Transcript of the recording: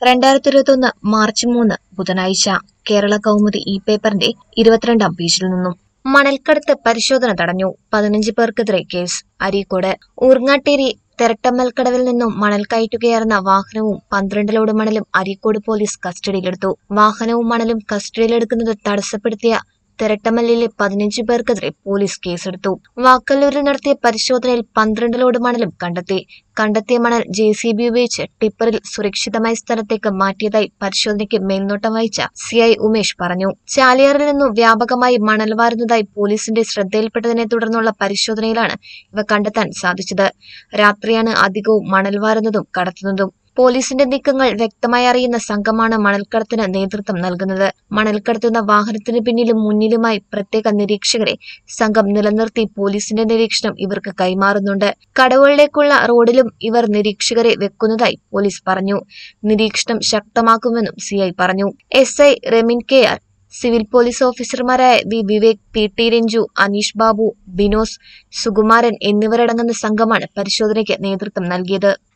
രണ്ടായിരത്തി ഇരുപത്തൊന്ന് മാർച്ച് മൂന്ന് ബുധനാഴ്ച കേരള കൗമുദി ഈ പേപ്പറിന്റെ ഇരുപത്തിരണ്ടാം പേജിൽ നിന്നും മണൽക്കടത്ത് പരിശോധന തടഞ്ഞു പതിനഞ്ച് പേർക്കെതിരെ കേസ് അരീക്കോട് ഊർങ്ങാട്ടേരി തെരട്ടമ്മൽക്കടവിൽ നിന്നും മണൽ കയറ്റുകയായിരുന്ന വാഹനവും പന്ത്രണ്ട് ലോഡ് മണലും അരീക്കോട് പോലീസ് കസ്റ്റഡിയിലെടുത്തു വാഹനവും മണലും കസ്റ്റഡിയിലെടുക്കുന്നത് തടസ്സപ്പെടുത്തിയ തെരട്ടമല്ലിലെ പതിനഞ്ച് പേർക്കെതിരെ പോലീസ് കേസെടുത്തു വാക്കല്ലൂരിൽ നടത്തിയ പരിശോധനയിൽ പന്ത്രണ്ട് ലോഡ് മണലും കണ്ടെത്തി കണ്ടെത്തിയ മണൽ ജെ സി ബി ഉപയോഗിച്ച് ടിപ്പറിൽ സുരക്ഷിതമായ സ്ഥലത്തേക്ക് മാറ്റിയതായി പരിശോധനയ്ക്ക് മേൽനോട്ടം വഹിച്ച സിഐ ഉമേഷ് പറഞ്ഞു ചാലിയാറിൽ നിന്നും വ്യാപകമായി മണൽ വാരുന്നതായി പോലീസിന്റെ ശ്രദ്ധയിൽപ്പെട്ടതിനെ തുടർന്നുള്ള പരിശോധനയിലാണ് ഇവ കണ്ടെത്താൻ സാധിച്ചത് രാത്രിയാണ് അധികവും മണൽ വാരുന്നതും കടത്തുന്നതും പോലീസിന്റെ നീക്കങ്ങൾ വ്യക്തമായി അറിയുന്ന സംഘമാണ് മണൽക്കടത്തിന് നേതൃത്വം നൽകുന്നത് മണൽക്കടത്തുന്ന വാഹനത്തിന് പിന്നിലും മുന്നിലുമായി പ്രത്യേക നിരീക്ഷകരെ സംഘം നിലനിർത്തി പോലീസിന്റെ നിരീക്ഷണം ഇവർക്ക് കൈമാറുന്നുണ്ട് കടവുകളിലേക്കുള്ള റോഡിലും ഇവർ നിരീക്ഷകരെ വെക്കുന്നതായി പോലീസ് പറഞ്ഞു നിരീക്ഷണം ശക്തമാക്കുമെന്നും സിഐ പറഞ്ഞു S I Remin K R civil police ഓഫീസർമാരായ V Vivek P T Ranju Aneesh Babu Binos Sukumaran എന്നിവരടങ്ങുന്ന സംഘമാണ് പരിശോധനയ്ക്ക് നേതൃത്വം നൽകിയത്